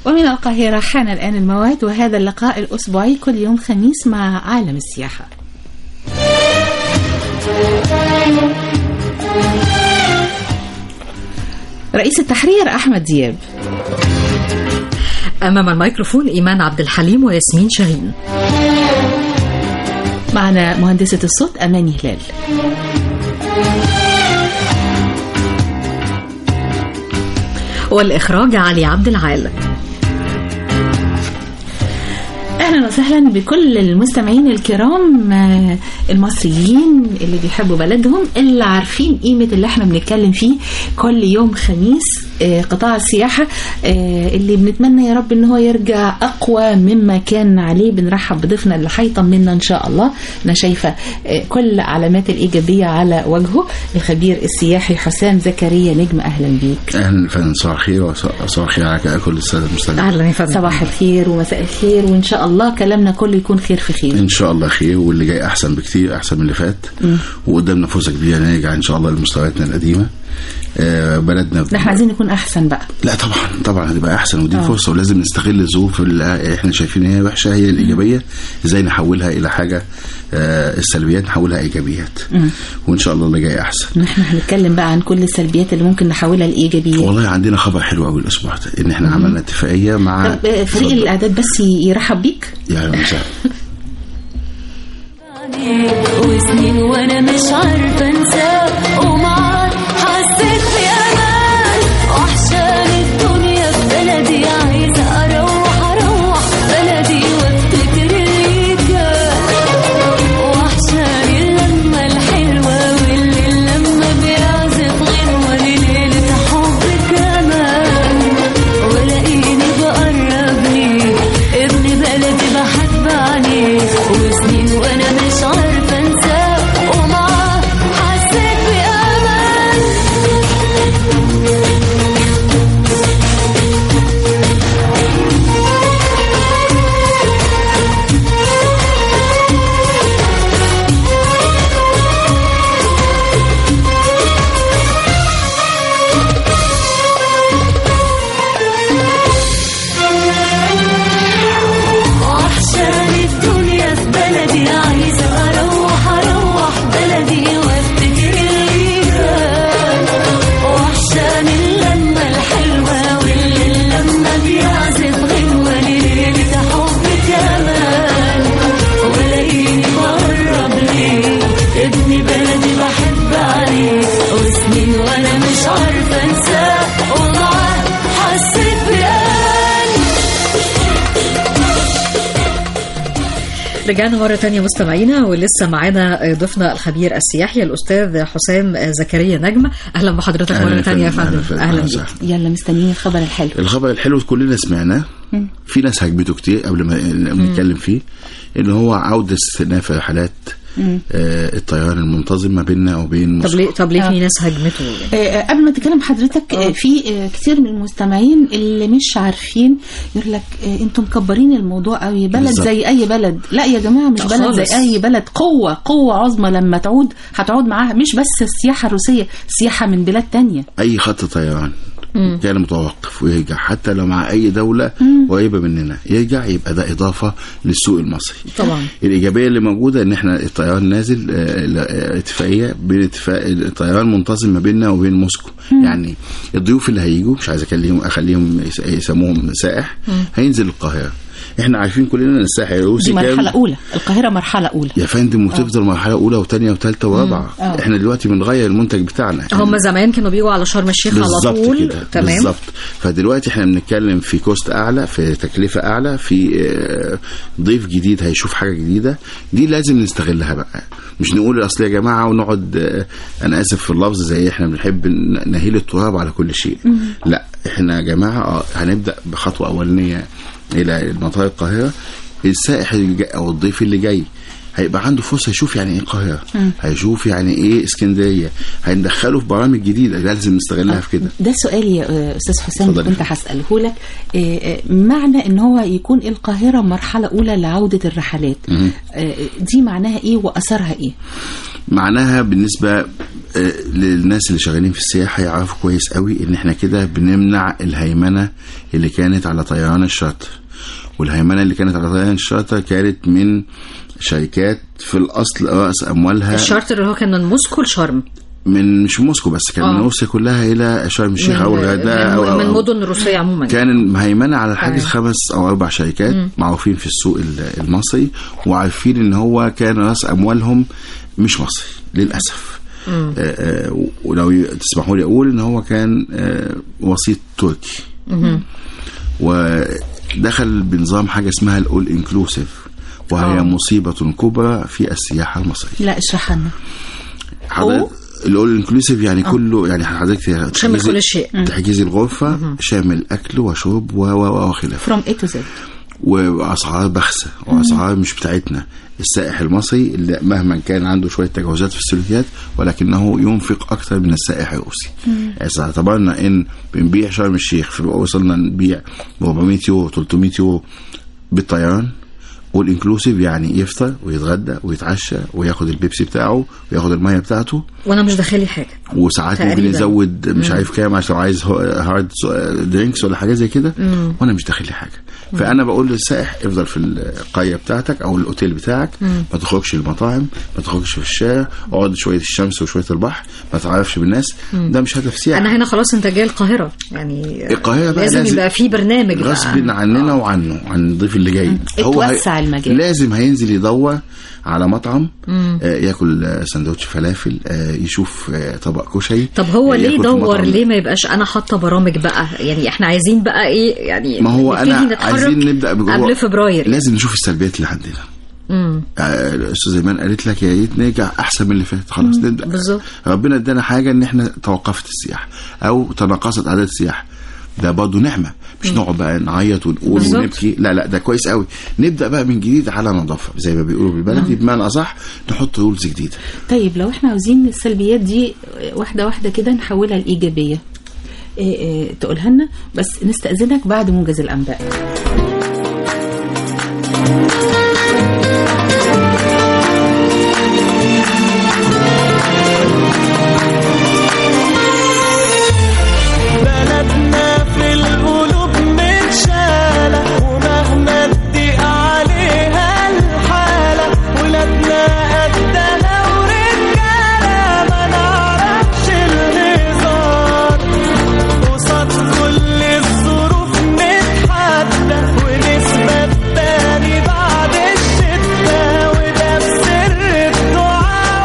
ومن القاهرة حان الآن الموعد وهذا اللقاء الأسبوعي كل يوم خميس مع عالم السياحة رئيس التحرير أحمد دياب أمام الميكروفون إيمان عبد الحليم وياسمين شاهين معنا مهندسة الصوت أماني هلال والإخراج علي عبد العال اهلا وسهلا بكل المستمعين الكرام آه، المصريين اللي بيحبوا بلدهم اللي عارفين قيمه اللي احنا بنتكلم فيه كل يوم خميس آه، قطاع السياحه آه، اللي بنتمنى يا رب ان هو يرجع اقوى مما كان عليه بنرحب بضيفنا اللي هيطمنا ان شاء الله انا شايفه آه، كل علامات الايجابيه على وجهه الخبير السياحي حسام زكريا نجم اهلا بيك اهلا فندم صباح الخير وصباح الخير على كل الساده المستمعين أهلا يا فندم صباح الخير ومساء الخير وان شاء الله كلامنا كله يكون خير في خير ان شاء الله خير واللي جاي احسن بكتير احسن من اللي فات وقدامنا فرصه كبيره نرجع ان شاء الله لمستوياتنا القديمه آه، بلدنا احنا عايزين نكون احسن بقى لا طبعا طبعا هتبقى احسن ودي فرصه ولازم نستغل الظروف اللي احنا شايفين هي وحشه هي الايجابيه ازاي نحولها الى حاجه آه، السلبيات نحولها ايجابيات وان شاء الله اللي جاي احسن احنا هنتكلم بقى عن كل السلبيات اللي ممكن نحولها لايجابيات والله عندنا خبر حلو قوي الاسبوع ده ان احنا عملنا اتفاقيه مع طب آه، فريق اتفضل. الاعداد بس يرحب بيك يا اهلا وسهلا وسنين وانا مش عارفه انساه ومعاك حسيت بامان وحشاني الدنيا في بلدي عايزه اروح اروح بلدي وافتكر اللي كان وحشاني اللمه الحلوه واللي لما بيعزف غنوه لليله حب كمان ولاقيني بقرب ليه ابن بلدي بحب عليه وسنين وانا مش عارفه انساه ومعاه حسيت بامان وحشاني الدنيا في بلدي عايزة أروح أروح بلدي وافتكر اللي كان وحشاني اللمة الحلوة واللي لما بيعزف غنوة ليلة حب كمان ولاقيني بقرب ليه ابن بلدي بحب عليه وسنين وأنا مش عارفة أنساه ومعاه حسيت بأمان رجعنا مرة تانية مستمعينا ولسه معانا ضيفنا الخبير السياحي الأستاذ حسام زكريا نجم أهلا بحضرتك أهلا مرة يا تانية يا فندم، فندم أهلا أهلا وسهلا. بيك يلا مستنيين الخبر الحلو الخبر الحلو كلنا سمعناه في ناس هجمته كتير قبل ما نتكلم فيه ان هو عوده استئناف في رحلات آه الطيران المنتظم ما بيننا وبين طب موسكو ليه طب ليه آه. في ناس هجمته آه، آه، قبل ما تتكلم حضرتك آه، في آه، كتير من المستمعين اللي مش عارفين يقول لك آه، انتم مكبرين الموضوع قوي بلد بالظبط. زي اي بلد لا يا جماعه مش لا بلد خالص. زي اي بلد قوه قوه عظمى لما تعود هتعود معاها مش بس السياحه الروسيه سياحه من بلاد تانية اي خط طيران كان متوقف ويرجع حتى لو مع اي دوله قريبه مننا يرجع يبقى ده اضافه للسوق المصري طبعا الايجابيه اللي موجوده ان احنا الطيران نازل آه، ل- آه، اتفاقيه بين اتفاق الطيران منتظم ما بيننا وبين موسكو يعني الضيوف اللي هيجوا مش عايز اكلمهم اخليهم يس- يسموهم سائح هينزل القاهره احنا عارفين كلنا ان الساحل الروسي دي كام مرحله اولى القاهره مرحله اولى يا فندم وتفضل مرحله اولى وثانيه وثالثه ورابعه آه. احنا دلوقتي بنغير المنتج بتاعنا هم زمان كانوا بيجوا على شرم الشيخ على بالظبط طول كده تمام بالظبط فدلوقتي احنا بنتكلم في كوست اعلى في تكلفه اعلى في آه، ضيف جديد هيشوف حاجه جديده دي لازم نستغلها بقى مش نقول اصل يا جماعه ونقعد آه، انا اسف في اللفظ زي احنا بنحب ن- نهيل التراب على كل شيء لا احنا يا جماعه آه، هنبدا بخطوه اولانيه الى مطار القاهره السائح اللي جاي او الضيف اللي جاي هيبقى عنده فرصه يشوف يعني ايه القاهره هيشوف يعني ايه اسكندريه هندخله في برامج جديده لازم نستغلها في كده ده سؤالي يا آه، استاذ حسام اتفضلي. كنت هساله لك آه، آه، معنى ان هو يكون القاهره مرحله اولى لعوده الرحلات مم. آه، دي معناها ايه واثرها ايه معناها بالنسبة آه، للناس اللي شغالين في السياحة يعرفوا كويس قوي ان احنا كده بنمنع الهيمنة اللي كانت على طيران الشاطئ والهيمنة اللي كانت على طيران الشاطئ كانت من شركات في الاصل رأس اموالها الشارتر اللي هو كان من موسكو لشرم من مش موسكو بس كان آه. من روسيا كلها الى شرم الشيخ او الغردقه من, او, أو, من أو مدن روسية عموما كان مهيمنة على الحاجز أيوة. خمس او اربع شركات معروفين في السوق ال- المصري وعارفين ان هو كان راس اموالهم مش مصري للاسف آه، آه، ولو ي- تسمحوا لي اقول ان هو كان آه، وسيط تركي ودخل بنظام حاجه اسمها الاول انكلوسيف وهي آه. مصيبه كبرى في السياحه المصريه لا اشرح لنا حضرتك الاول انكلوسيف يعني كله يعني حضرتك شامل تحجزي- كل شيء. تحجزي الغرفه شامل اكل وشرب و و وخلافه from A to Z واسعار بخسه واسعار مش بتاعتنا السائح المصري اللي مهما كان عنده شويه تجاوزات في السلوكيات ولكنه ينفق اكثر من السائح الروسي اذا اعتبرنا ان بنبيع شرم الشيخ في وصلنا نبيع ب 400 يورو 300 يورو بالطيران والانكلوسيف يعني يفطر ويتغدى ويتعشى وياخد البيبسي بتاعه وياخد الميه بتاعته وانا مش داخلي حاجة وساعات ممكن تقريباً. يزود مش عارف كام عشان لو عايز هارد درينكس ولا حاجه زي كده وانا مش داخل لي حاجه فانا بقول للسائح افضل في القريه بتاعتك او الاوتيل بتاعك ما تخرجش المطاعم ما تخرجش في الشارع اقعد شويه الشمس وشويه البحر ما تعرفش بالناس ده مش هدف سياحي انا هنا خلاص انت جاي القاهرة يعني القاهرة بقى لازم, لازم- يبقى في برنامج بقى. غصب عننا وعنه عن الضيف اللي جاي اتوسع المجال. لازم هينزل يدور على مطعم آه ياكل آه، سندوتش فلافل آه يشوف آه طبق كشري طب هو آه، ليه ياكل في يدور مطعم. ليه ما يبقاش انا حاطه برامج بقى يعني احنا عايزين بقى ايه يعني ما هو نبتدي انا نتحرك عايزين نبدا بجوه قبل فبراير لازم نشوف السلبيات اللي عندنا امم آه، الاستاذ ايمان قالت لك يا ريت نرجع احسن من اللي فات خلاص نبدا بالظبط. ربنا ادانا حاجه ان احنا توقفت السياحه او تناقصت اعداد السياح ده برضه نعمه مش نقعد بقى نعيط ونقول بالظبط. ونبكي لا لا ده كويس قوي نبدا بقى من جديد على نظافه زي ما بيقولوا بالبلدي بمعنى اصح نحط رولز جديده طيب لو احنا عاوزين السلبيات دي واحده واحده كده نحولها لايجابيه إيه إيه تقولها لنا بس نستأذنك بعد موجز الانباء بلدنا في القلوب متشالة ومهما تضيق عليها الحالة ولادنا قدنا ورجالة ما نعرفش الهزار قصاد كل الظروف نتحدى ونثبت تاني بعد الشدة وده بسر الدعاء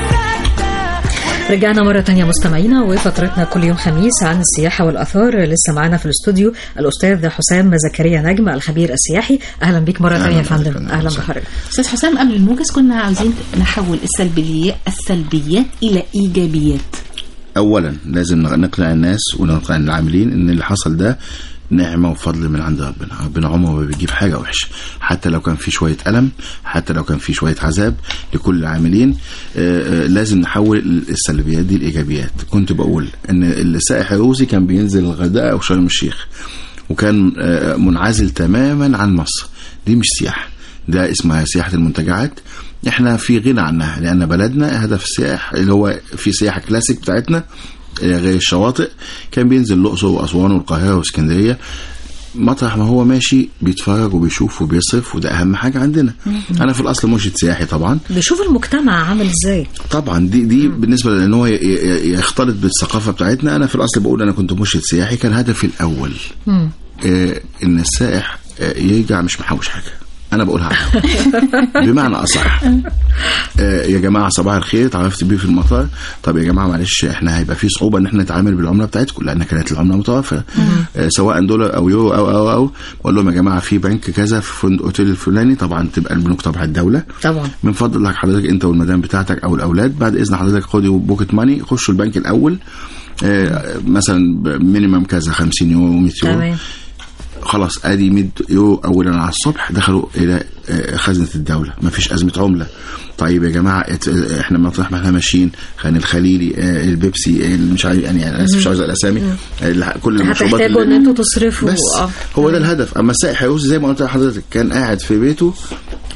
والسجدة رجعنا مرة تانية مستمعينا وفترتنا كل يوم خميس عن السياحة والآثار لسه معانا في الاستوديو الأستاذ حسام زكريا نجم الخبير السياحي أهلا بيك مرة أهلا تانية يا بك، فندم أهلا أهلا وسهلا. بحضرتك استاذ حسام قبل الموجز كنا عاوزين نحول السلبيات السلبيات الى ايجابيات اولا لازم نقنع الناس ونقنع العاملين ان اللي حصل ده نعمة وفضل من عند ربنا ربنا عمره ما بيجيب حاجة وحشة حتى لو كان في شوية ألم حتى لو كان في شوية عذاب لكل العاملين آه، آه، لازم نحول السلبيات دي لإيجابيات كنت بقول إن السائح الروسي كان بينزل الغردقة أو شرم الشيخ وكان آه، منعزل تماما عن مصر دي مش سياحة ده اسمها سياحة المنتجعات احنا في غنى عنها لأن بلدنا هدف السياح اللي هو في سياحة كلاسيك بتاعتنا آه، غير الشواطئ كان بينزل الأقصر وأسوان والقاهرة واسكندرية مطرح ما هو ماشي بيتفرج وبيشوف وبيصرف وده أهم حاجة عندنا أنا في الأصل مرشد سياحي طبعا بيشوف المجتمع عامل ازاي طبعا دي دي بالنسبه لان هو ي- ي- يختلط بالثقافه بتاعتنا انا في الاصل بقول انا كنت مرشد سياحي كان هدفي الاول مم. آه ان السائح آه يرجع مش محوش حاجه انا بقولها عنه. بمعنى اصح آه يا جماعه صباح الخير اتعرفت بيه في المطار طب يا جماعه معلش احنا هيبقى في صعوبه ان احنا نتعامل بالعمله بتاعتكم لان كانت العمله متوفره آه سواء دولار او يورو او او او بقول لهم يا جماعه في بنك كذا في فندق اوتيل الفلاني طبعا تبقى البنوك تبع الدوله طبعا من فضلك حضرتك انت والمدام بتاعتك او الاولاد بعد اذن حضرتك خدوا بوكيت ماني خشوا البنك الاول آه، مثلا مينيمم كذا 50 يورو 100 يورو تمام خلاص ادي 100 يورو اولا على الصبح دخلوا الى آه، خزنه الدوله ما فيش ازمه عمله طيب يا جماعه ات- آه، احنا مطرح ما احنا ماشيين خان الخليلي آه، البيبسي آه، مش عارف يعني انا اسف مش عاوز الاسامي آه، الح- كل المشروبات هتحتاجوا ان اللي انتوا تصرفوا بس اه هو ده الهدف اما السائح الروسي زي ما قلت لحضرتك كان قاعد في بيته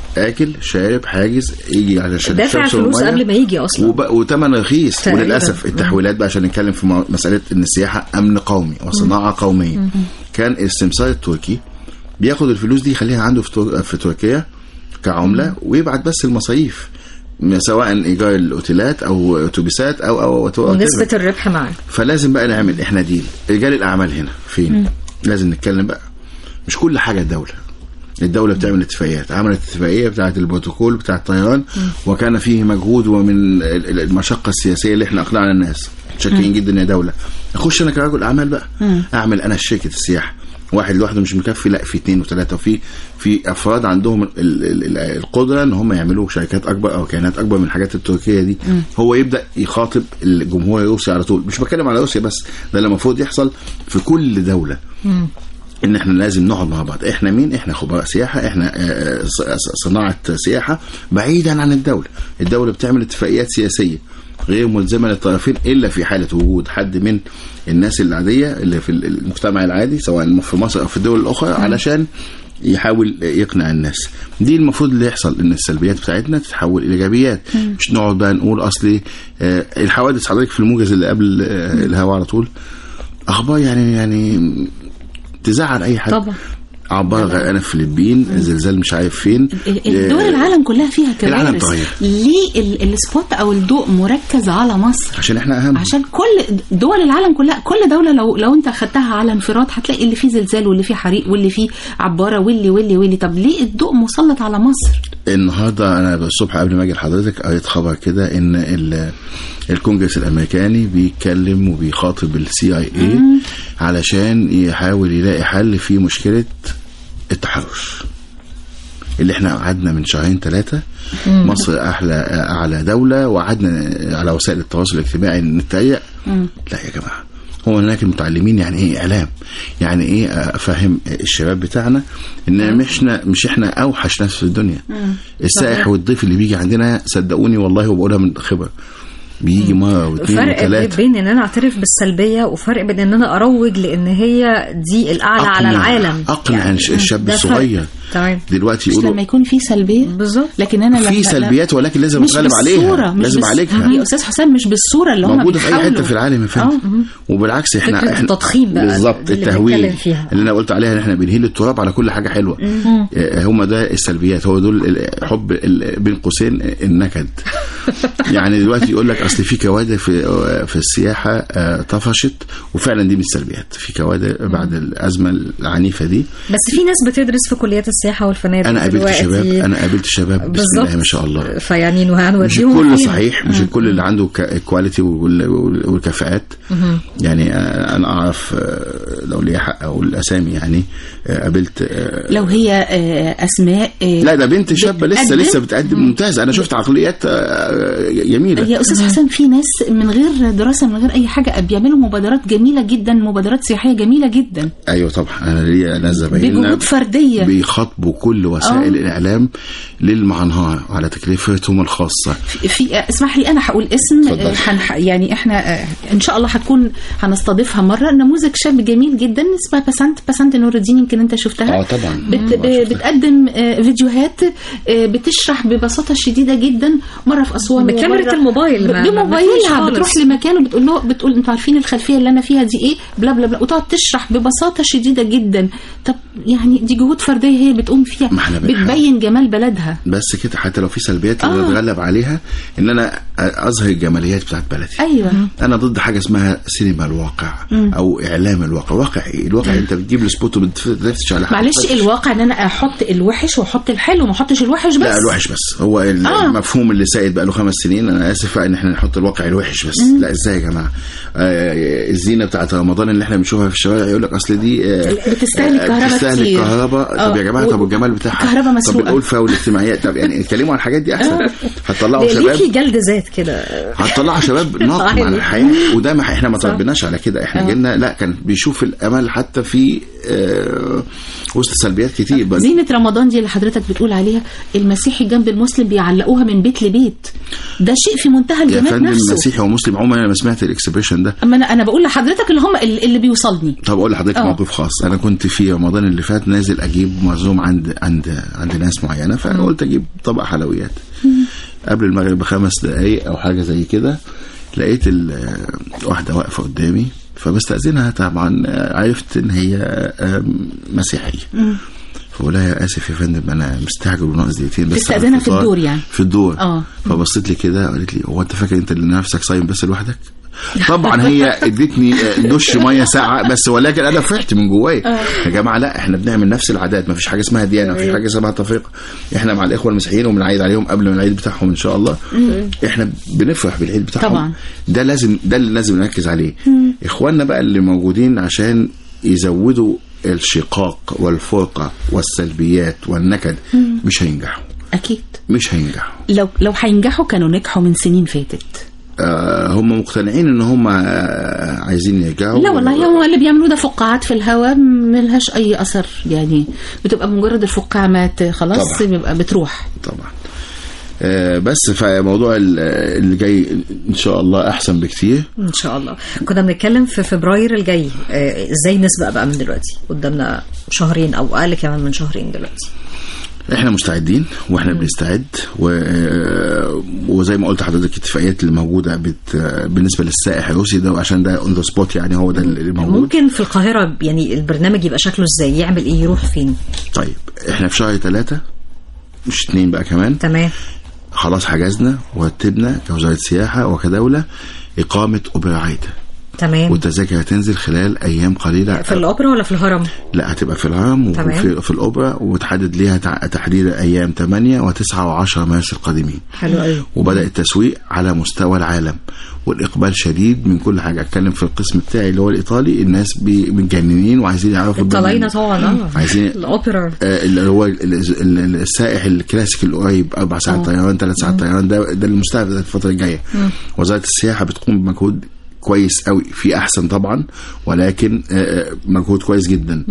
اكل شارب حاجز يجي علشان دافع الشمس الفلوس والمية. قبل ما يجي اصلا وب... وتمن رخيص تقريباً. وللاسف التحويلات بقى عشان نتكلم في مو- مساله ان السياحه امن قومي وصناعه قوميه كان السمسار التركي بياخد الفلوس دي يخليها عنده في, تر... في تركيا كعمله ويبعت بس المصاريف سواء ايجار الاوتيلات او اتوبيسات او او, أو... ونسبة الربح معاه فلازم بقى نعمل احنا ديل رجال الاعمال هنا فين لازم نتكلم بقى مش كل حاجه الدوله الدوله بتعمل اتفاقيات عملت اتفاقيه بتاعه البروتوكول بتاع الطيران وكان فيه مجهود ومن ال- ال- المشقه السياسيه اللي احنا اقنعنا الناس شاكرين جدا يا دوله اخش انا كرجل اعمال بقى اعمل انا شركه السياحه واحد لوحده مش مكفي لا في اثنين وثلاثه وفي في افراد عندهم ال ال ال القدره ان هم يعملوا شركات اكبر او كيانات اكبر من الحاجات التركيه دي هو يبدا يخاطب الجمهور الروسي على طول مش بتكلم على روسيا بس ده اللي المفروض يحصل في كل دوله ان احنا لازم نقعد مع بعض احنا مين احنا خبراء سياحه احنا آه، ص- ص- صناعه سياحه بعيدا عن الدوله الدوله بتعمل اتفاقيات سياسيه غير ملزمه للطرفين الا في حاله وجود حد من الناس العاديه اللي في المجتمع العادي سواء في مصر او في الدول الاخرى علشان يحاول يقنع الناس دي المفروض اللي يحصل ان السلبيات بتاعتنا تتحول الى ايجابيات مش نقعد بقى نقول اصلي آه، الحوادث حضرتك في الموجز اللي قبل آه، الهوا على طول اخبار يعني يعني تزعل اي حد طبعا. عبارة غرقانة في الفلبين زلزال مش عارف فين دول آه، العالم كلها فيها العالم كوارث اتغير. ليه ال- السبوت او الضوء مركز على مصر عشان احنا اهم عشان كل دول العالم كلها كل دوله لو لو انت خدتها على انفراد هتلاقي اللي فيه زلزال واللي فيه حريق واللي فيه عباره واللي واللي واللي طب ليه الضوء مسلط على مصر؟ النهارده انا الصبح قبل ما اجي لحضرتك قريت خبر كده ان ال- الكونجرس الامريكاني بيتكلم وبيخاطب السي اي اي علشان يحاول يلاقي حل في مشكله التحرش اللي احنا قعدنا من شهرين ثلاثه مصر احلى اعلى دوله وقعدنا على وسائل التواصل الاجتماعي نتريق لا يا جماعه هو هناك المتعلمين يعني ايه اعلام يعني ايه افهم الشباب بتاعنا ان مش احنا مش احنا اوحش ناس في الدنيا السائح والضيف اللي بيجي عندنا صدقوني والله وبقولها من خبره بيجي مره واثنين فرق وثلاثه بين ان انا اعترف بالسلبيه وفرق بين ان انا اروج لان هي دي الاعلى على أقنع- العالم اقنع يعني الشاب ده فرق. الصغير تمام دلوقتي مش يقولوا لما يكون في سلبيه بالظبط لكن انا لما في سلبيات ولكن لازم مش نتغلب بالصورة عليها مش لازم بس- اعالجها يا استاذ حسام مش بالصوره اللي هم موجوده في اي حته بيحاولوا. في العالم يا فندم وبالعكس احنا فكرة احنا التضخيم بقى بالظبط اللي التهويل بنتكلم فيها. اللي انا قلت عليها ان احنا بنهيل التراب على كل حاجه حلوه آه، هم ده السلبيات هو دول ال- حب ال- بين قوسين النكد يعني دلوقتي يقول لك اصل في كوادر في في السياحه آه، طفشت وفعلا دي من السلبيات في كوادر بعد الازمه العنيفه دي بس في ناس بتدرس في كليات السياحه والفنادق انا قابلت دلوقتي. شباب انا قابلت شباب بسم الله بالظبط ما شاء الله فيعني مش هنوديهم الكل فين؟ صحيح مش الكل اللي عنده ك- الكواليتي وال- وال- والكفاءات يعني آه، انا اعرف آه، لو ليا حق اقول الاسامي يعني آه، قابلت آه، لو هي آه، اسماء آه، لا ده بنت شابه لسه بتقدم- لسه بتقدم ممتاز انا شفت عقليات آه، جميله يا استاذ حسام في ناس من غير دراسه من غير اي حاجه بيعملوا مبادرات جميله جدا مبادرات سياحيه جميله جدا ايوه طبعا انا ليا ناس زمايلنا بجهود فرديه بيخاطبوا كل وسائل الاعلام للمعنهار على تكلفتهم الخاصه في آه، اسمح لي انا هقول اسم اتفضل. آه، هنح- يعني احنا آه، ان شاء الله هتكون هنستضيفها مره نموذج شاب جميل جدا اسمها بسنت بسنت نور الدين يمكن انت شفتها اه طبعا بت آه، ب- شفتها. بتقدم آه، فيديوهات آه، بتشرح ببساطه شديده جدا مره في اسوان بكاميرا ومرة- الموبايل، ب- ما- ما- ما بموبايلها فيش خالص. بتروح لمكان وبتقول له بتقول انتوا عارفين الخلفيه اللي انا فيها دي ايه بلا بلا بلا وتقعد تشرح ببساطه شديده جدا طب يعني دي جهود فرديه هي بتقوم فيها ما احنا بنحاول. بتبين جمال بلدها بس كده حتى لو في سلبيات اللي آه. نتغلب عليها ان انا اظهر الجماليات بتاعت بلدي ايوه انا ضد حاجه اسمها سينما الواقع او اعلام الواقع واقع ايه الواقع انت بتجيب السبوت وبتفتش على حاجة. معلش الواقع ان انا احط الوحش واحط الحلو ما احطش الوحش بس لا الوحش بس هو ال- آه. المفهوم اللي سائد بقى له خمس سنين انا اسف بقى ان احنا نحط الواقع الوحش بس لا ازاي يا جماعه آه الزينه بتاعت رمضان اللي احنا بنشوفها في الشوارع يقول لك اصل دي آه بتستهلك آه، كهرباء بتستهلك كتير. كهرباء آه. طب يا جماعه و- طب والجمال بتاعها كهرباء طب مسروقة. الالفه والاجتماعيات طب يعني اتكلموا عن الحاجات دي احسن هتطلعوا شباب ليكي جلد ذات كده هتطلعوا شباب ناقم عادي. على الحياه وده ما احنا ما تربيناش على كده احنا جينا لا كان بيشوف الامل حتى في آه، وسط سلبيات كتير بس زينة رمضان دي اللي حضرتك بتقول عليها المسيحي جنب المسلم بيعلقوها من بيت لبيت ده شيء في منتهى يا الجمال فندم نفسه مسيحي ومسلم عمري ما سمعت الاكسبريشن ده اما انا انا بقول لحضرتك اللي هم اللي اللي بيوصلني طب اقول لحضرتك آه. موقف خاص انا كنت في رمضان اللي فات نازل اجيب معزوم عند عند عند ناس معينه فقلت اجيب طبق حلويات قبل المغرب بخمس دقايق او حاجه زي كده لقيت ال- واحده واقفه قدامي فبستأذنها طبعا عرفت ان هي آم، مسيحيه فبقول لها يا اسف يا فندم انا مستعجل وناقص دقيقتين بس على تستأذنها في الفطار. الدور يعني. في الدور آه. فبصيت لي كده قالت لي هو انت فاكر انت اللي نفسك صايم بس لوحدك طبعا هي ادتني دش ميه ساقعه بس ولكن انا فرحت من جوايا يا جماعه لا احنا بنعمل نفس العادات ما فيش حاجه اسمها ديانه ما فيش حاجه اسمها تفرقه احنا مع الاخوه المسيحيين وبنعيد عليهم قبل ما العيد بتاعهم ان شاء الله احنا بنفرح بالعيد بتاعهم طبعا. ده لازم ده اللي لازم نركز عليه اخواننا بقى اللي موجودين عشان يزودوا الشقاق والفرقه والسلبيات والنكد مش هينجحوا اكيد مش هينجحوا لو لو هينجحوا كانوا نجحوا من سنين فاتت آه هم مقتنعين ان هم آه عايزين يرجعوا لا والله هو اللي بيعملوه ده فقاعات في الهواء ملهاش اي اثر يعني بتبقى مجرد الفقاعه مات خلاص طبعا. بيبقى بتروح طبعا آه بس فموضوع ال- اللي جاي ان شاء الله احسن بكتير ان شاء الله كنا بنتكلم في فبراير الجاي آه، ازاي نسبق بقى من دلوقتي قدامنا شهرين او اقل كمان من شهرين دلوقتي احنا مستعدين واحنا بنستعد و... آه، وزي ما قلت لحضرتك الاتفاقيات اللي موجوده بت... آه، بالنسبه للسائح الروسي ده عشان ده اون ذا سبوت يعني هو ده اللي موجود ممكن في القاهره يعني البرنامج يبقى شكله ازاي يعمل ايه يروح فين طيب احنا في شهر ثلاثة مش اتنين بقى كمان تمام خلاص حجزنا ورتبنا كوزاره سياحه وكدوله اقامه اوبرا عايده تمام والتذاكر هتنزل خلال ايام قليله في الاوبرا ولا في الهرم لا هتبقى في الهرم تمام. وفي في الاوبرا وتحدد ليها تع- تحديد ايام 8 و9 و10 مارس القادمين حلو قوي وبدا التسويق على مستوى العالم والاقبال شديد من كل حاجه اتكلم في القسم بتاعي اللي هو الايطالي الناس بي- متجننين وعايزين يعرفوا طالعين البرنامج. طبعا اه عايزين الاوبرا آه، اللي هو ال- ال- ال- السائح الكلاسيك القريب اربع ساعات طيران ثلاث ساعات طيران ده ده المستهدف الفتره الجايه وزاره السياحه بتقوم بمجهود كويس قوي في احسن طبعا ولكن آه، آه، مجهود كويس جدا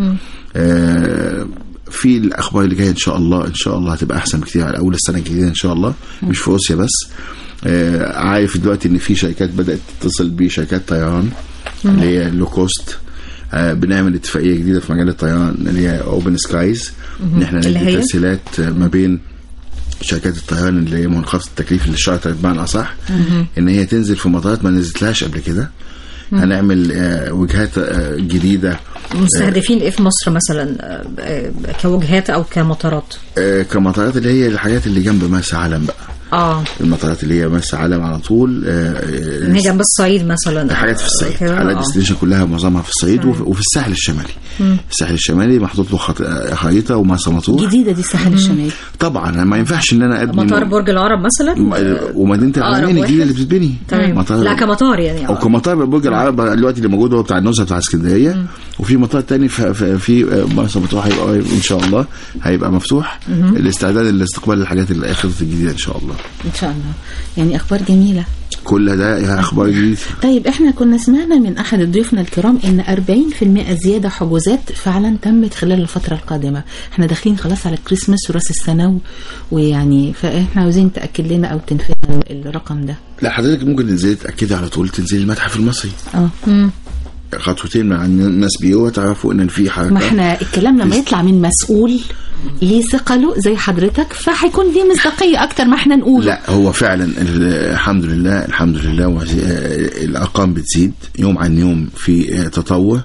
آه، في الاخبار اللي جايه ان شاء الله ان شاء الله هتبقى احسن بكتير على اول السنه الجديده ان شاء الله مش في روسيا بس آه، عارف دلوقتي ان في شركات بدات تتصل بشركات طيران اللي هي لو كوست آه، بنعمل اتفاقيه جديده في مجال الطيران اللي هي اوبن سكايز ان احنا اللي ندي هي؟ تسهيلات آه، ما بين شركات الطيران اللي هي منخفض التكليف اللي الشارتر بمعنى اصح ان هي تنزل في مطارات ما نزلتلهاش قبل كده هنعمل آه، وجهات آه، جديده مستهدفين ايه في مصر مثلا آه، آه، كوجهات او كمطارات آه، كمطارات اللي هي الحاجات اللي جنب مرسى علم بقى اه المطارات اللي هي مرسى علم على طول آه، ان هي جنب الصعيد مثلا حاجات في الصعيد كده، حالات آه. ديستنيشن كلها معظمها في الصعيد وفي, وفي الساحل الشمالي الساحل الشمالي محطوط له خط- آه، خريطه ومرسى مطروح جديده دي الساحل الشمالي طبعا ما ينفعش ان انا ابني مطار م- برج العرب مثلا م- ومدينه أقرب العلمين الجديده واحد. اللي بتتبني تمام مطار لا كمطار يعني او آه. كمطار برج العرب دلوقتي اللي موجود هو بتاع النزهه بتاع اسكندريه وفي مطار تاني في, في, في مرسى مطروح هيبقى قريب ان شاء الله هيبقى مفتوح الاستعداد لاستقبال الحاجات اللي اخذت الجديده ان شاء الله ان شاء الله يعني اخبار جميله كل ده اخبار جديده طيب احنا كنا سمعنا من احد ضيوفنا الكرام ان 40% زياده حجوزات فعلا تمت خلال الفتره القادمه احنا داخلين خلاص على الكريسماس وراس السنه و- ويعني فاحنا عاوزين تاكد لنا او تنفي لنا الرقم ده لا حضرتك ممكن تنزلي تاكدي على طول تنزلي المتحف المصري اه خطوتين مع الناس بيوه تعرفوا ان في حركه ما احنا الكلام لما يطلع من مسؤول ليه ثقله زي حضرتك فهيكون ليه مصداقيه اكتر ما احنا نقول لا هو فعلا ال- الحمد لله الحمد لله وزي- آه، الارقام بتزيد يوم عن يوم في آه، تطور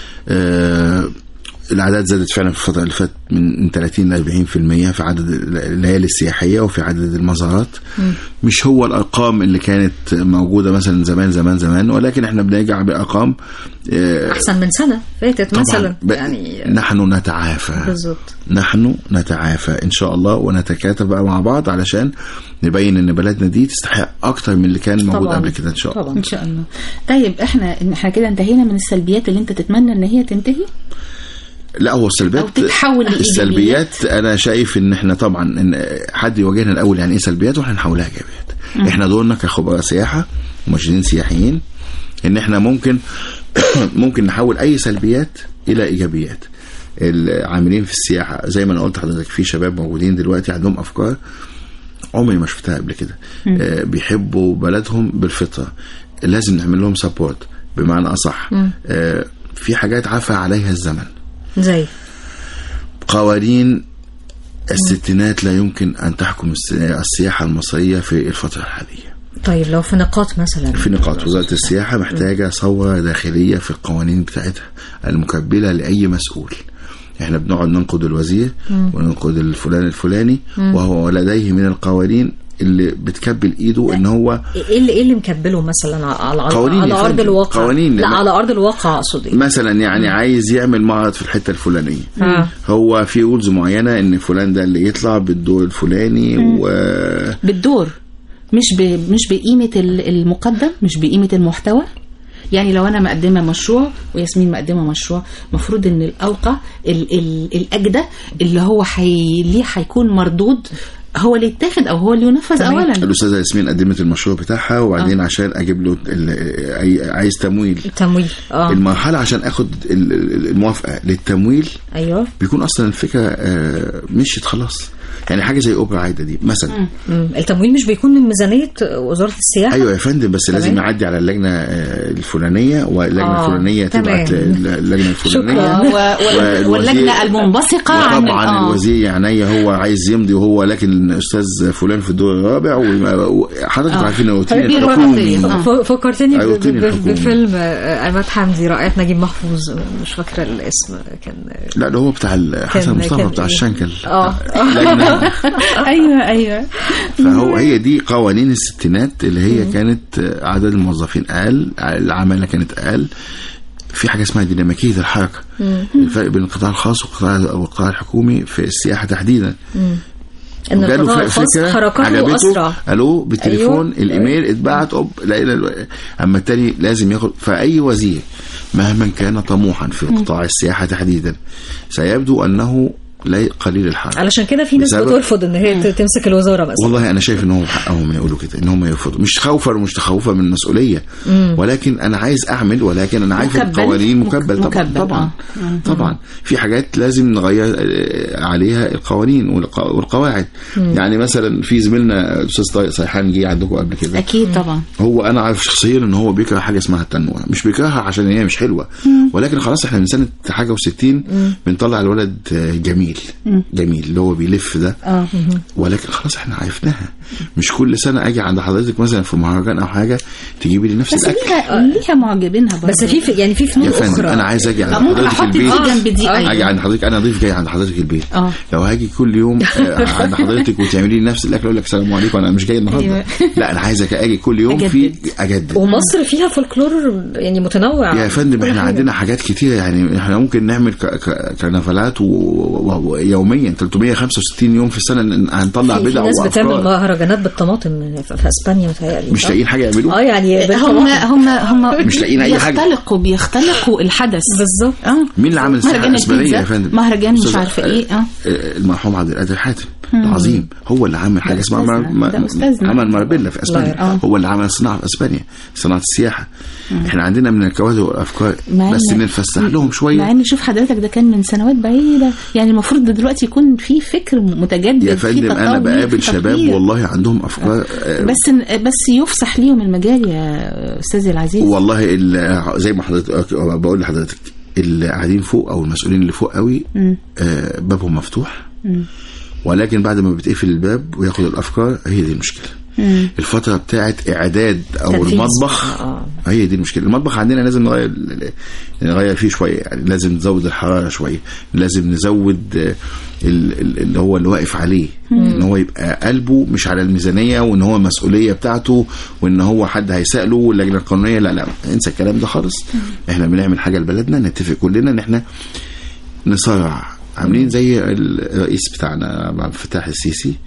آه، الاعداد زادت فعلا في الفتره اللي فاتت من من 30 ل 40% في عدد الليالي السياحيه وفي عدد المزارات مش هو الارقام اللي كانت موجوده مثلا زمان زمان زمان ولكن احنا بنرجع بارقام آه، احسن من سنه فاتت طبعاً مثلا ب- يعني نحن نتعافى بالظبط نحن نتعافى ان شاء الله ونتكاتف بقى مع بعض علشان نبين ان بلدنا دي تستحق اكتر من اللي كان موجود طبعاً. قبل كده ان شاء الله طبعا ان شاء الله طيب احنا إن احنا كده انتهينا من السلبيات اللي انت تتمنى ان هي تنتهي لا هو السلبيات أو تتحول لإيجابيات. السلبيات انا شايف ان احنا طبعا ان حد يواجهنا الاول يعني ايه سلبيات واحنا نحولها ايجابيات احنا دورنا كخبراء سياحه ومرشدين سياحيين ان احنا ممكن ممكن نحول اي سلبيات الى ايجابيات العاملين في السياحه زي ما انا قلت لحضرتك في شباب موجودين دلوقتي عندهم افكار عمري ما شفتها قبل كده آه بيحبوا بلدهم بالفطره لازم نعمل لهم سبورت بمعنى اصح آه في حاجات عفى عليها الزمن زي قوانين الستينات لا يمكن ان تحكم الس- السياحه المصريه في الفتره الحاليه طيب لو في نقاط مثلا في نقاط وزاره السياحه محتاجه ثوره داخليه في القوانين بتاعتها المكبله لاي مسؤول احنا بنقعد ننقد الوزير وننقد الفلان الفلاني وهو لديه من القوانين اللي بتكبل ايده ان هو ايه اللي ايه اللي مكبله مثلا على على, قوانين على يا ارض فندم. الواقع قوانين. لا على ارض الواقع اقصد ايه مثلا يعني عايز يعمل معرض في الحته الفلانيه آه. هو في رولز معينه ان فلان ده اللي يطلع بالدور الفلاني و بالدور مش ب... مش بقيمه ال- المقدم مش بقيمه المحتوى يعني لو انا مقدمه مشروع وياسمين مقدمه مشروع المفروض ان الاوقع ال... ال... الاجدى اللي هو حي... ليه هيكون مردود هو اللي يتاخد او هو اللي ينفذ تمام. اولا الاستاذه ياسمين قدمت المشروع بتاعها وبعدين عشان اجيب له ال- أي- عايز تمويل التمويل اه المرحله عشان اخد ال- ال- الموافقه للتمويل ايوه بيكون اصلا الفكره آه، مشيت خلاص يعني حاجه زي اوبرا عايده دي مثلا مم. التمويل مش بيكون من ميزانيه وزاره السياحه ايوه يا فندم بس لازم تمام. يعدي على اللجنه آه، الفلانيه واللجنه آه، الفلانيه تبعت تمام. اللجنه الفلانيه آه، و... وال... والوزير- واللجنه المنبثقه عن وطبعا آه. الوزير يعني هو عايز يمضي وهو لكن استاذ فلان في الدور الرابع وحضرتك آه. عارفين الروتين بيروقراطية. الحكومي آه. ف- فكرتني ب- أيوتيني ب- الحكومة. بفيلم آه، عماد حمدي رائعة نجيب محفوظ مش فاكرة الاسم كان لا ده هو بتاع ال- حسن كان- مصطفى كان بتاع إيه؟ الشنكل اه لجنة ايوه ايوه فهو هي دي قوانين الستينات اللي هي كانت آه، عدد الموظفين اقل العماله كانت اقل في حاجه اسمها ديناميكيه الحركه الفرق بين القطاع الخاص والقطاع والقطاع الحكومي في السياحه تحديدا ان جاله القطاع ف- الخاص فكرة حركاته عجبته اسرع الو بالتليفون أيوة. الايميل اتبعت اوب لقينا الو- اما التاني لازم ياخد فاي وزير مهما كان طموحا في قطاع السياحه تحديدا سيبدو انه لا قليل الحركه علشان كده في ناس بسبب- بترفض ان هي ت- تمسك الوزاره مثلا والله انا شايف ان هم حقهم يقولوا كده ان هم يرفضوا مش خوفا ومش تخوفا من المسؤوليه ولكن انا عايز اعمل ولكن انا عارف مكبل. القوانين مك- مكبل طبعا مكبل، طبعا آه. طبعا في حاجات لازم نغير آه، عليها القوانين والق- والقواعد يعني مثلا في زميلنا الاستاذ طارق صيحان جه عندكم قبل كده اكيد طبعا هو انا عارف شخصيا ان هو بيكره حاجه اسمها التنوع مش بيكرهها عشان هي مش حلوه ولكن خلاص احنا من سنه حاجه و60 بنطلع الولد آه، جميل جميل اللي هو بيلف ده اه ولكن خلاص احنا عرفناها مش كل سنه اجي عند حضرتك مثلا في مهرجان او حاجه تجيبي لي نفس بس الاكل ليها ليها معجبينها برضه بس في في- يعني في فنون يا فندم اخرى انا عايز اجي عند آه، ممكن حضرتك احط دي البيت جنب دي آه. اجي أيوة. عند حضرتك انا ضيف جاي عند حضرتك البيت اه لو هاجي كل يوم آه، عند حضرتك وتعملي لي نفس الاكل اقول لك السلام عليكم انا مش جاي النهارده أيوة. لا انا عايزك اجي كل يوم في أجدد. اجدد ومصر فيها فولكلور يعني متنوع يا فندم كل احنا حاجة. عندنا حاجات كتيره يعني احنا ممكن نعمل ك- ك- كرنفالات و- و- ويوميا 365 يوم في السنه ن- هنطلع في, في بدع ناس بتعمل وافكار مهرجانات بالطماطم في, في اسبانيا متهيألي مش صح؟ لاقيين حاجه يعملوها اه يعني هم بالطماطم. هم هم مش لاقيين أي حاجة. بيختلقوا بيختلقوا الحدث بالظبط اه مين اللي عمل الساحه مهرجان الاسبانيه البيتزا يا فندم مهرجان مش أستاذ- عارفه ايه اه آه، المرحوم عبد القادر حاتم العظيم هو اللي عمل حاجه اسمها أستاذنا، مر... ده م- أستاذنا. عمل ماربيلا في الله اسبانيا يرحمه. هو اللي عمل صناعه في اسبانيا صناعه السياحه احنا عندنا من الكوادر والافكار مع بس إن- نفسح لهم مع شويه ان شوف حضرتك ده كان من سنوات بعيده يعني المفروض دلوقتي يكون في فكر متجدد يا في فندم انا تطور، بقابل في شباب تطوير. والله عندهم افكار آه، بس بس يفسح ليهم المجال يا استاذي العزيز والله ال- زي ما حضرتك بقول لحضرتك اللي قاعدين فوق او المسؤولين اللي فوق قوي آه، بابهم مفتوح ولكن بعد ما بتقفل الباب وياخد الافكار هي دي المشكله الفتره بتاعت اعداد او تنفيذ. المطبخ آه. هي دي المشكله المطبخ عندنا لازم نغير نغير فيه شويه يعني لازم نزود الحراره شويه لازم نزود آه، ال- ال- اللي هو اللي واقف عليه ان هو يبقى قلبه مش على الميزانيه وان هو مسؤوليه بتاعته وان هو حد هيساله واللجنه القانونيه لا لا انسى الكلام ده خالص احنا بنعمل حاجه لبلدنا نتفق كلنا ان احنا نصارع عاملين زي الرئيس بتاعنا عبد الفتاح السيسي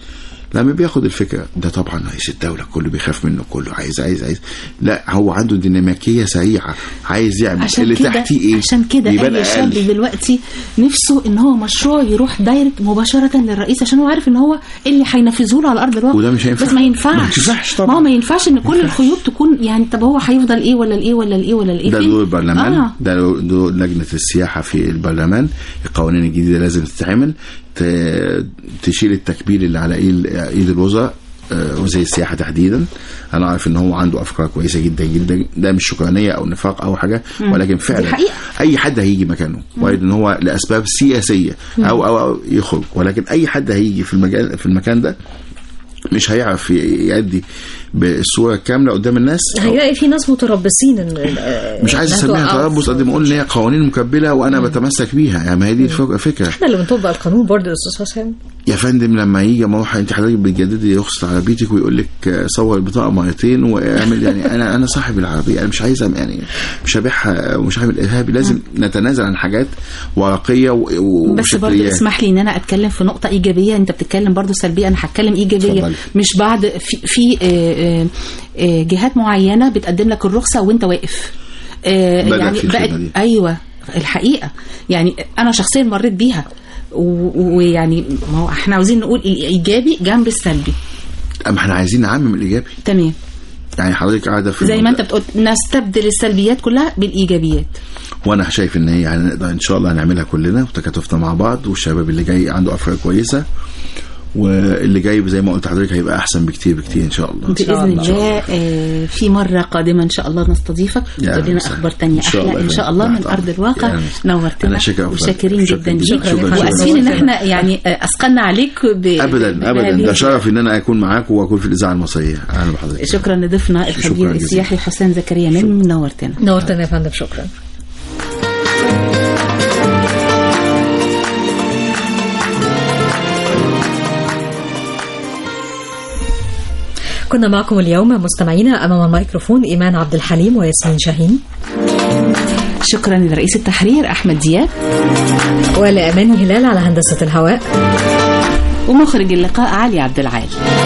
لما بياخد الفكره ده طبعا رئيس الدوله كله بيخاف منه كله عايز عايز عايز لا هو عنده ديناميكيه سريعه عايز يعمل عشان اللي كده تحتيه ايه عشان كده بيبان اي شاب أقل. دلوقتي نفسه ان هو مشروع يروح دايركت مباشره للرئيس عشان هو عارف ان هو اللي هينفذه له على ارض الواقع وده مش هينفع. بس ما ينفعش ما ينفعش طبعا. ما هو ما ينفعش ان كل الخيوط تكون يعني طب هو هيفضل ايه ولا الايه ولا الايه ولا الايه ده فين؟ دور البرلمان آه. آه. ده دور لجنه السياحه في البرلمان القوانين الجديده لازم تتعمل ت- تشيل التكبير اللي على ايد ايد الوزراء آه، وزير السياحه تحديدا انا عارف ان هو عنده افكار كويسه جدا جدا ده مش شكرانيه او نفاق او حاجه ولكن فعلا حقيقة. اي حد هيجي مكانه وارد ان هو لاسباب سياسيه أو, او او يخرج ولكن اي حد هيجي في المجال في المكان ده مش هيعرف يأدي بالصوره الكامله قدام الناس هيلاقي في ناس متربصين إن- آه، مش عايز إنها اسميها توقعه. تربص قد ما اقول ان هي قوانين مكبله وانا بتمسك بيها يعني ما هي دي الفك- الفكره احنا اللي بنطبق القانون برضه يا استاذ حسام يا فندم لما يجي موحد انت حضرتك بتجددي رخصه عربيتك ويقول لك آه، صور البطاقه مرتين واعمل يعني انا انا صاحب العربيه انا مش عايز أعمل- يعني مش هبيعها ومش هعمل ارهابي لازم نتنازل عن حاجات ورقيه و- و- بس برضه وشكليات اسمح لي ان انا اتكلم في نقطه ايجابيه انت بتتكلم برضه سلبيه انا هتكلم ايجابيه اتفضلي. مش بعد في, في آه، آه، آه، جهات معينه بتقدم لك الرخصه وانت واقف آه، بدأ يعني في الخدمة دي. ايوه الحقيقه يعني انا شخصيا مريت بيها و- ويعني ما هو احنا عاوزين نقول الايجابي جنب السلبي اما احنا عايزين نعمم الايجابي تمام يعني حضرتك قاعده في زي ما انت المنطقة. بتقول نستبدل السلبيات كلها بالايجابيات وانا شايف ان هي يعني نقدر ان شاء الله نعملها كلنا وتكاتفنا مع بعض والشباب اللي جاي عنده افكار كويسه واللي جاي زي ما قلت لحضرتك هيبقى احسن بكتير بكتير ان شاء الله باذن الله آه، في مره قادمه ان شاء الله نستضيفك يا وتقول لنا مساء. اخبار تانية إن شاء احلى الله ان يا شاء فندم. الله من طبعا. ارض الواقع يا مساء. نورتنا أنا شاكر أفضل. وشاكرين شكراً جدا جداً. ليك شكراً جداً. واسفين ان احنا يعني آه، اثقلنا عليك ب... ابدا ب- ابدا بهذه ده شرف ان انا اكون معاكم واكون في الاذاعه المصريه اهلا بحضرتك شكرا لضيفنا شكراً الخبير جزيلاً. السياحي حسام زكريا نجم نورتنا نورتنا يا فندم شكرا كنا معكم اليوم مستمعينا امام الميكروفون ايمان عبد الحليم وياسمين شاهين شكرا لرئيس التحرير احمد دياب ولاماني هلال على هندسه الهواء ومخرج اللقاء علي عبد العال